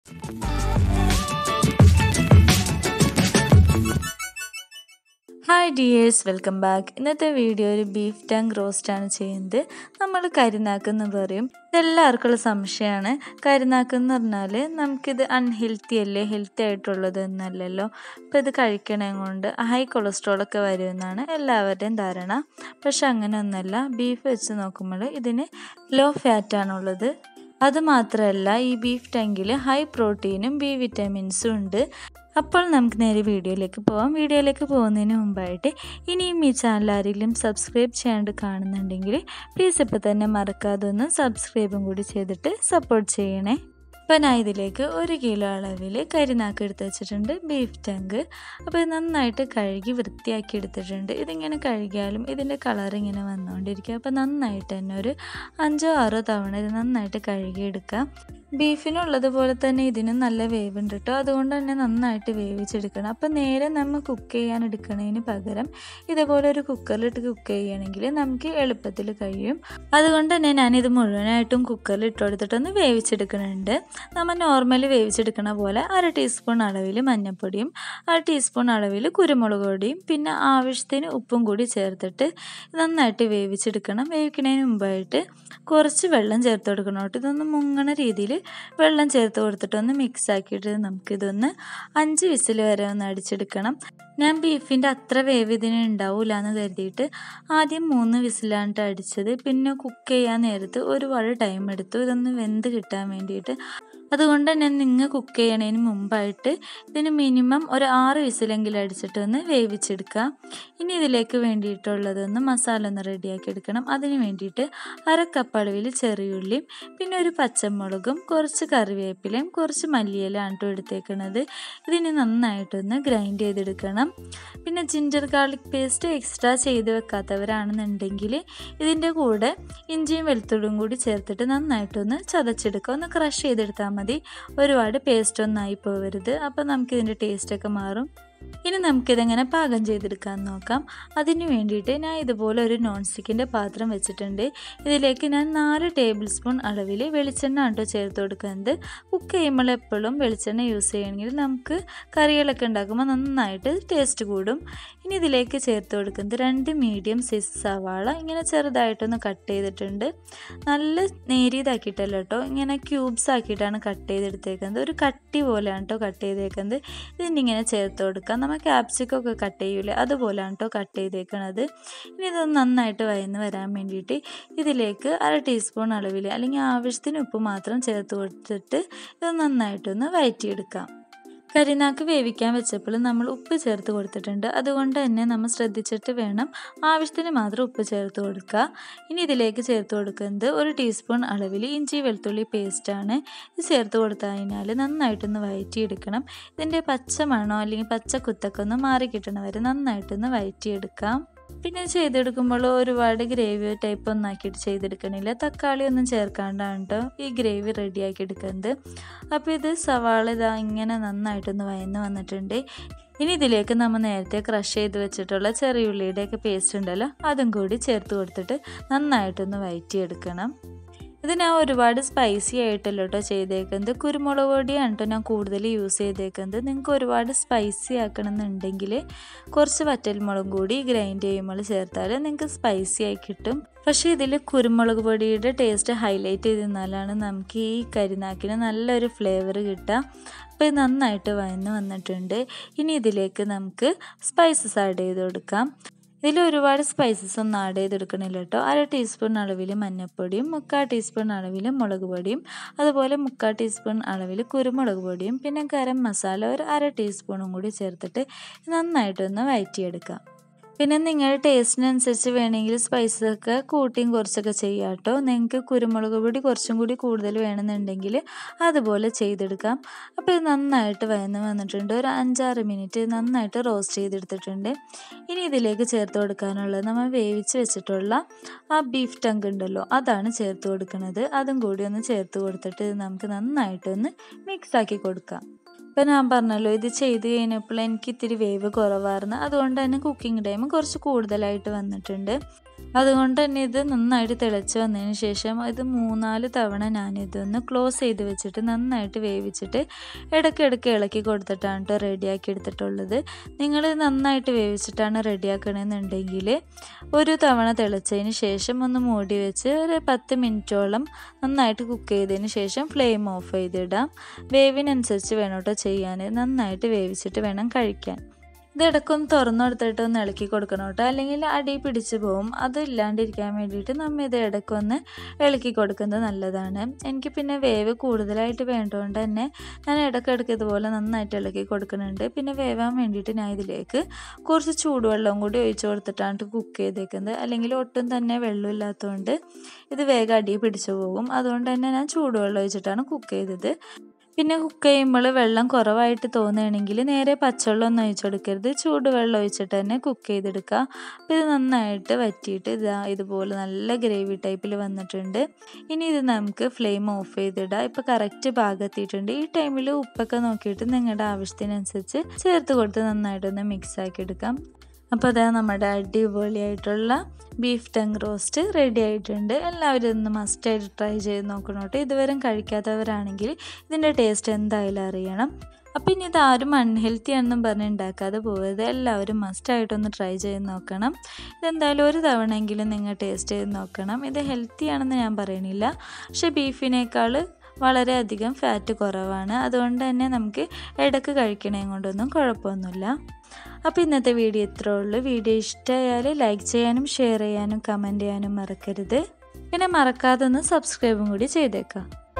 hi dears welcome back ഇന്നത്തെ video ഒരു beef tongue റോസ്റ്റാണ് ചെയ്യുന്നത് നമ്മൾ കരിനാക്ക് എന്ന് പറയും ഇതെല്ലാവർക്കുള്ള സംശയമാണ് കരിനാക്ക് എന്ന് പറഞ്ഞാൽ നമുക്കിത് അൺഹെൽത്തി അല്ലേ ഹെൽത്തി ആയിട്ടുള്ളത് എന്നല്ലല്ലോ അപ്പോൾ ഇത് കഴിക്കണേ കൊണ്ട് ഹൈ കൊളസ്ട്രോളൊക്കെ വരുമെന്നാണ് എല്ലാവരുടെയും ധാരണ പക്ഷെ അങ്ങനെയൊന്നുമല്ല ബീഫ് വെച്ച് നോക്കുമ്പോൾ ഇതിന് ലോ ഫാറ്റാണുള്ളത് അത് മാത്രമല്ല ഈ ബീഫ് ടെങ്കിൽ ഹൈ പ്രോട്ടീനും ബി വിറ്റാമിൻസും ഉണ്ട് അപ്പോൾ നമുക്ക് നേരെ വീഡിയോയിലേക്ക് പോവാം വീഡിയോയിലേക്ക് പോകുന്നതിന് മുമ്പായിട്ട് ഇനിയും ഈ ചാനൽ ആരെങ്കിലും സബ്സ്ക്രൈബ് ചെയ്യാണ്ട് കാണുന്നുണ്ടെങ്കിൽ പ്ലീസ് ഇപ്പോൾ തന്നെ മറക്കാതെ ഒന്ന് സബ്സ്ക്രൈബും കൂടി ചെയ്തിട്ട് സപ്പോർട്ട് ചെയ്യണേ അപ്പോൾ ഞാൻ ഇതിലേക്ക് ഒരു കിലോ അളവിൽ കരിനാക്ക് എടുത്ത് വെച്ചിട്ടുണ്ട് ബീഫ് ടങ്ക് അപ്പോൾ ഇത് നന്നായിട്ട് കഴുകി വൃത്തിയാക്കി എടുത്തിട്ടുണ്ട് ഇതിങ്ങനെ കഴുകിയാലും ഇതിൻ്റെ കളർ ഇങ്ങനെ വന്നുകൊണ്ടിരിക്കുക അപ്പോൾ നന്നായിട്ട് തന്നെ ഒരു അഞ്ചോ ആറോ തവണ ഇത് നന്നായിട്ട് കഴുകിയെടുക്കാം ബീഫിനുള്ളതുപോലെ തന്നെ ഇതിനും നല്ല വേവുണ്ട് കേട്ടോ അതുകൊണ്ട് തന്നെ നന്നായിട്ട് വേവിച്ചെടുക്കണം അപ്പോൾ നേരെ നമ്മൾ കുക്ക് ചെയ്യാൻ എടുക്കുന്നതിന് പകരം ഇതുപോലെ ഒരു കുക്കറിലിട്ട് കുക്ക് ചെയ്യുകയാണെങ്കിൽ നമുക്ക് എളുപ്പത്തിൽ കഴിയും അതുകൊണ്ട് തന്നെ ഞാനിത് മുഴുവനായിട്ടും കുക്കറിൽ ഇട്ട് കൊടുത്തിട്ടൊന്ന് വേവിച്ചെടുക്കുന്നുണ്ട് നമ്മൾ നോർമലി വേവിച്ചെടുക്കണ പോലെ അര ടീസ്പൂൺ അളവിൽ മഞ്ഞൾപ്പൊടിയും അര ടീസ്പൂൺ അളവിൽ കുരുമുളക് പൊടിയും പിന്നെ ആവശ്യത്തിന് ഉപ്പും കൂടി ചേർത്തിട്ട് നന്നായിട്ട് വേവിച്ചെടുക്കണം വേവിക്കുന്നതിന് മുമ്പായിട്ട് കുറച്ച് വെള്ളം ചേർത്ത് കൊടുക്കണം കേട്ടോ ഇതൊന്ന് മുങ്ങണ രീതിയിൽ വെള്ളം ചേർത്ത് കൊടുത്തിട്ടൊന്ന് മിക്സ് ആക്കിയിട്ട് നമുക്കിതൊന്ന് അഞ്ച് വിസിൽ വരെ ഒന്ന് അടിച്ചെടുക്കണം ഞാൻ ബീഫിൻ്റെ അത്ര വേവ് ഇതിന് ഉണ്ടാവില്ല എന്ന് കരുതിയിട്ട് ആദ്യം മൂന്ന് വിസിലാണ് അടിച്ചത് പിന്നെ കുക്ക് ചെയ്യാൻ നേരത്ത് ഒരുപാട് ടൈം എടുത്തു ഇതൊന്ന് വെന്ത് കിട്ടാൻ വേണ്ടിയിട്ട് അതുകൊണ്ട് തന്നെ നിങ്ങൾ കുക്ക് ചെയ്യണതിന് മുമ്പായിട്ട് ഇതിന് മിനിമം ഒരു ആറ് വിസിലെങ്കിലും അടിച്ചിട്ട് ഒന്ന് വേവിച്ചെടുക്കുക ഇനി ഇതിലേക്ക് വേണ്ടിയിട്ടുള്ളതൊന്ന് മസാല ഒന്ന് റെഡിയാക്കി എടുക്കണം അതിന് വേണ്ടിയിട്ട് അര കപ്പ് അളവിൽ ചെറിയുള്ളിയും പിന്നെ ഒരു പച്ചമുളകും കുറച്ച് കറിവേപ്പിലയും കുറച്ച് മല്ലിയിലാണ് കേട്ടോ എടുത്തേക്കുന്നത് ഇതിന് നന്നായിട്ടൊന്ന് ഗ്രൈൻഡ് ചെയ്തെടുക്കണം പിന്നെ ജിഞ്ചർ ഗാർലിക് പേസ്റ്റ് എക്സ്ട്രാ ചെയ്ത് വെക്കാത്തവരാണെന്നുണ്ടെങ്കിൽ ഇതിൻ്റെ കൂടെ ഇഞ്ചിയും വെളുത്തുള്ളിയും കൂടി ചേർത്തിട്ട് നന്നായിട്ടൊന്ന് ചതച്ചെടുക്കുക ഒന്ന് ക്രഷ് ചെയ്തെടുത്താൽ മതി ഒരുപാട് പേസ്റ്റ് ഒന്നും ആയി പോകരുത് അപ്പോൾ നമുക്കിതിൻ്റെ ടേസ്റ്റൊക്കെ മാറും ഇനി നമുക്കിതെങ്ങനെ പാകം ചെയ്തെടുക്കാൻ നോക്കാം അതിന് വേണ്ടിയിട്ട് ഞാൻ ഇതുപോലെ ഒരു നോൺ സ്റ്റിക്കിൻ്റെ പാത്രം വെച്ചിട്ടുണ്ട് ഇതിലേക്ക് ഞാൻ നാല് ടേബിൾ സ്പൂൺ അളവിൽ വെളിച്ചെണ്ണ ആട്ടോ ചേർത്ത് കൊടുക്കുന്നത് കുക്ക് ചെയ്യുമ്പോൾ എപ്പോഴും വെളിച്ചെണ്ണ യൂസ് ചെയ്യണമെങ്കിൽ നമുക്ക് കറികളൊക്കെ ഉണ്ടാക്കുമ്പോൾ നന്നായിട്ട് ടേസ്റ്റ് കൂടും ഇനി ഇതിലേക്ക് ചേർത്ത് കൊടുക്കുന്നത് രണ്ട് മീഡിയം സൈസ് സവാള ഇങ്ങനെ ചെറുതായിട്ടൊന്ന് കട്ട് ചെയ്തിട്ടുണ്ട് നല്ല നേരിയതാക്കിയിട്ടല്ല കേട്ടോ ഇങ്ങനെ ക്യൂബ്സ് ആക്കിയിട്ടാണ് കട്ട് ചെയ്തെടുത്തേക്കുന്നത് ഒരു കട്ടി പോലെയാണ് കേട്ടോ കട്ട് ചെയ്തേക്കുന്നത് ഇതിൻ്റെ ഇങ്ങനെ ചേർത്ത് കൊടുക്കാം നമ്മൾ ക്യാപ്സിക്കൊക്കെ കട്ട് ചെയ്യൂലേ അതുപോലെയാണ് കേട്ടോ കട്ട് ചെയ്തേക്കണത് ഇനി ഇതൊന്ന് നന്നായിട്ട് വയന്ന് വരാൻ വേണ്ടിയിട്ട് ഇതിലേക്ക് അര ടീസ്പൂൺ അളവിൽ അല്ലെങ്കിൽ ആവശ്യത്തിന് ഉപ്പ് മാത്രം ചേർത്ത് കൊടുത്തിട്ട് ഇത് നന്നായിട്ടൊന്ന് വയറ്റിയെടുക്കാം കരിനാക്ക് വേവിക്കാൻ വെച്ചപ്പോൾ നമ്മൾ ഉപ്പ് ചേർത്ത് കൊടുത്തിട്ടുണ്ട് അതുകൊണ്ട് തന്നെ നമ്മൾ ശ്രദ്ധിച്ചിട്ട് വേണം ആവശ്യത്തിന് മാത്രം ഉപ്പ് ചേർത്ത് കൊടുക്കുക ഇനി ഇതിലേക്ക് ചേർത്ത് കൊടുക്കുന്നത് ഒരു ടീസ്പൂൺ അളവിൽ ഇഞ്ചി വെളുത്തുള്ളി പേസ്റ്റാണ് ഇത് ചേർത്ത് കൊടുത്തു കഴിഞ്ഞാൽ നന്നായിട്ടൊന്ന് വയറ്റിയെടുക്കണം ഇതിൻ്റെ പച്ച മണോ അല്ലെങ്കിൽ പച്ച കുത്തൊക്കെ ഒന്ന് മാറി കിട്ടണ വരെ നന്നായിട്ടൊന്ന് വയറ്റിയെടുക്കാം പിന്നെ ചെയ്തെടുക്കുമ്പോൾ ഒരുപാട് ഗ്രേവി ടൈപ്പ് ഒന്നും ആക്കിയിട്ട് ചെയ്തെടുക്കണില്ല തക്കാളി ഒന്നും ചേർക്കാണ്ടാണ് കേട്ടോ ഈ ഗ്രേവി റെഡിയാക്കി എടുക്കുന്നത് അപ്പോൾ ഇത് സവാള ഇതാ ഇങ്ങനെ നന്നായിട്ടൊന്ന് വയന്ന് വന്നിട്ടുണ്ട് ഇനി ഇതിലേക്ക് നമ്മൾ നേരത്തെ ക്രഷ് ചെയ്ത് വെച്ചിട്ടുള്ള ചെറിയുള്ളിയുടെയൊക്കെ പേസ്റ്റ് ഉണ്ടല്ലോ അതും കൂടി ചേർത്ത് കൊടുത്തിട്ട് നന്നായിട്ടൊന്ന് വയറ്റിയെടുക്കണം ഇത് ഞാൻ ഒരുപാട് സ്പൈസി ആയിട്ടല്ലോ കേട്ടോ ചെയ്തേക്കുന്നത് കുരുമുളക് പൊടിയാണ് കേട്ടോ ഞാൻ കൂടുതൽ യൂസ് ചെയ്തേക്കുന്നത് നിങ്ങൾക്ക് ഒരുപാട് സ്പൈസി ആക്കണമെന്നുണ്ടെങ്കിൽ കുറച്ച് വറ്റൽമുളകും കൂടി ഗ്രൈൻഡ് ചെയ്യുമ്പോൾ ചേർത്താൽ നിങ്ങൾക്ക് സ്പൈസി ആയി കിട്ടും പക്ഷേ ഇതിൽ കുരുമുളക് പൊടിയുടെ ടേസ്റ്റ് ഹൈലൈറ്റ് ചെയ്തിരുന്നാലാണ് നമുക്ക് ഈ കരിനാക്കിന് നല്ലൊരു ഫ്ലേവർ കിട്ടുക അപ്പോൾ ഇത് നന്നായിട്ട് വയന്ന് വന്നിട്ടുണ്ട് ഇനി ഇതിലേക്ക് നമുക്ക് സ്പൈസസ് ആഡ് ചെയ്ത് കൊടുക്കാം ഇതിൽ ഒരുപാട് സ്പൈസസ് ഒന്നും ആഡ് ചെയ്തെടുക്കണില്ല കേട്ടോ അര ടീസ്പൂൺ അളവിൽ മഞ്ഞൾപ്പൊടിയും മുക്കാൽ ടീസ്പൂൺ അളവിൽ മുളക് പൊടിയും അതുപോലെ മുക്കാൽ ടീസ്പൂൺ അളവിൽ കുരുമുളക് പൊടിയും പിന്നെ ഗരം മസാല ഒരു അര ടീസ്പൂണും കൂടി ചേർത്തിട്ട് നന്നായിട്ടൊന്ന് വഴറ്റിയെടുക്കാം പിന്നെ നിങ്ങളുടെ ടേസ്റ്റിനനുസരിച്ച് വേണമെങ്കിൽ സ്പൈസൊക്കെ കൂട്ടിയും കുറച്ചൊക്കെ ചെയ്യാം കേട്ടോ നിങ്ങൾക്ക് കുരുമുളക് പൊടി കുറച്ചും കൂടി കൂടുതൽ വേണമെന്നുണ്ടെങ്കിൽ അതുപോലെ ചെയ്തെടുക്കാം അപ്പോൾ ഇത് നന്നായിട്ട് വയന്ന് വന്നിട്ടുണ്ട് ഒരു അഞ്ചാറ് മിനിറ്റ് നന്നായിട്ട് റോസ്റ്റ് ചെയ്തെടുത്തിട്ടുണ്ട് ഇനി ഇതിലേക്ക് ചേർത്ത് കൊടുക്കാനുള്ളത് നമ്മൾ വേവിച്ച് വെച്ചിട്ടുള്ള ആ ബീഫ് ടങ്ക് ഉണ്ടല്ലോ അതാണ് ചേർത്ത് കൊടുക്കുന്നത് അതും കൂടി ഒന്ന് ചേർത്ത് കൊടുത്തിട്ട് നമുക്ക് നന്നായിട്ടൊന്ന് മിക്സാക്കി കൊടുക്കാം ഇപ്പം ഞാൻ പറഞ്ഞല്ലോ ഇത് ചെയ്ത് കഴിഞ്ഞപ്പോൾ എനിക്ക് ഇത്തിരി വേവ് കുറവായിരുന്നു അതുകൊണ്ട് തന്നെ കുക്കിംഗ് ടൈം കുറച്ച് കൂടുതലായിട്ട് വന്നിട്ടുണ്ട് അതുകൊണ്ട് തന്നെ ഇത് നന്നായിട്ട് തിളച്ച് വന്നതിന് ശേഷം ഇത് മൂന്നാല് തവണ ഞാനിതൊന്ന് ക്ലോസ് ചെയ്ത് വെച്ചിട്ട് നന്നായിട്ട് വേവിച്ചിട്ട് ഇടയ്ക്കിടയ്ക്ക് ഇളക്കി കൊടുത്തിട്ടാണ് കേട്ടോ റെഡിയാക്കി എടുത്തിട്ടുള്ളത് നിങ്ങൾ നന്നായിട്ട് വേവിച്ചിട്ടാണ് റെഡിയാക്കണമെന്നുണ്ടെങ്കിൽ ഒരു തവണ തിളച്ചതിന് ശേഷം ഒന്ന് മൂടി വെച്ച് ഒരു പത്ത് മിനിറ്റോളം നന്നായിട്ട് കുക്ക് ചെയ്തതിന് ശേഷം ഫ്ലെയിം ഓഫ് ചെയ്തിടാം വേവിനനുസരിച്ച് വേണം കേട്ടോ ചെയ്യാൻ നന്നായിട്ട് വേവിച്ചിട്ട് വേണം കഴിക്കാൻ ഇത് ഇടയ്ക്കൊന്ന് തുറന്നു കൊടുത്തിട്ട് ഒന്ന് ഇളക്കി കൊടുക്കണം കേട്ടോ അല്ലെങ്കിൽ അടി പിടിച്ച് പോകും അത് ഇല്ലാണ്ടിരിക്കാൻ വേണ്ടിയിട്ട് നമ്മൾ ഇത് ഇടയ്ക്കൊന്ന് ഇളക്കി കൊടുക്കുന്നത് നല്ലതാണ് എനിക്ക് പിന്നെ വേവ് കൂടുതലായിട്ട് വേണ്ടതുകൊണ്ട് തന്നെ ഞാൻ ഇടയ്ക്കിടയ്ക്ക് ഇതുപോലെ നന്നായിട്ട് ഇളക്കി കൊടുക്കുന്നുണ്ട് പിന്നെ വേവാൻ വേണ്ടിയിട്ട് ഞാൻ ഇതിലേക്ക് കുറച്ച് ചൂടുവെള്ളം കൂടി ഒഴിച്ചു കൊടുത്തിട്ടാണ് കുക്ക് ചെയ്തേക്കുന്നത് അല്ലെങ്കിൽ ഒട്ടും തന്നെ വെള്ളമില്ലാത്തതുകൊണ്ട് ഇത് വേഗം അടി പിടിച്ചു പോകും അതുകൊണ്ട് തന്നെ ഞാൻ ചൂടുവെള്ളം ഒഴിച്ചിട്ടാണ് കുക്ക് ചെയ്തത് പിന്നെ കുക്ക് ചെയ്യുമ്പോൾ വെള്ളം കുറവായിട്ട് തോന്നുകയാണെങ്കിൽ നേരെ പച്ചവെള്ളം ഒന്നും ഒഴിച്ചു കൊടുക്കരുത് ചൂടുവെള്ളം ഒഴിച്ചിട്ട് തന്നെ കുക്ക് ചെയ്തെടുക്കുക അപ്പോൾ ഇത് നന്നായിട്ട് വറ്റിയിട്ട് ഇതാ ഇതുപോലെ നല്ല ഗ്രേവി ടൈപ്പിൽ വന്നിട്ടുണ്ട് ഇനി ഇത് നമുക്ക് ഫ്ലെയിം ഓഫ് ചെയ്തിടാം ഇപ്പോൾ കറക്റ്റ് പാകത്തിയിട്ടുണ്ട് ഈ ടൈമിൽ ഉപ്പൊക്കെ നോക്കിയിട്ട് നിങ്ങളുടെ ആവശ്യത്തിനനുസരിച്ച് ചേർത്ത് കൊടുത്ത് നന്നായിട്ടൊന്ന് മിക്സ് ആക്കി എടുക്കാം അപ്പോൾ അതാ നമ്മുടെ അടിപൊളിയായിട്ടുള്ള ബീഫ് ടങ് റോസ്റ്റ് റെഡി ആയിട്ടുണ്ട് എല്ലാവരും ഒന്ന് മസ്റ്റായിട്ട് ട്രൈ ചെയ്ത് നോക്കണം കേട്ടോ ഇതുവരെ കഴിക്കാത്തവരാണെങ്കിൽ ഇതിൻ്റെ ടേസ്റ്റ് എന്തായാലും അറിയണം അപ്പം ഇനി ഇതാരും അൺഹെൽത്തി ആണെന്നും പറഞ്ഞ് ഉണ്ടാക്കാതെ പോകരുത് എല്ലാവരും മസ്റ്റായിട്ടൊന്ന് ട്രൈ ചെയ്ത് നോക്കണം ഇതെന്തായാലും ഒരു തവണയെങ്കിലും നിങ്ങൾ ടേസ്റ്റ് ചെയ്ത് നോക്കണം ഇത് ഹെൽത്തി ആണെന്ന് ഞാൻ പറയണില്ല പക്ഷേ ബീഫിനേക്കാൾ വളരെയധികം ഫാറ്റ് കുറവാണ് അതുകൊണ്ട് തന്നെ നമുക്ക് ഇടയ്ക്ക് കഴിക്കണേ കൊണ്ടൊന്നും കുഴപ്പമൊന്നുമില്ല അപ്പോൾ ഇന്നത്തെ വീഡിയോ ഇത്രേ ഉള്ളൂ വീഡിയോ ഇഷ്ടമായാൽ ലൈക്ക് ചെയ്യാനും ഷെയർ ചെയ്യാനും കമൻറ്റ് ചെയ്യാനും മറക്കരുത് പിന്നെ മറക്കാതെ ഒന്ന് സബ്സ്ക്രൈബും കൂടി ചെയ്തേക്കാം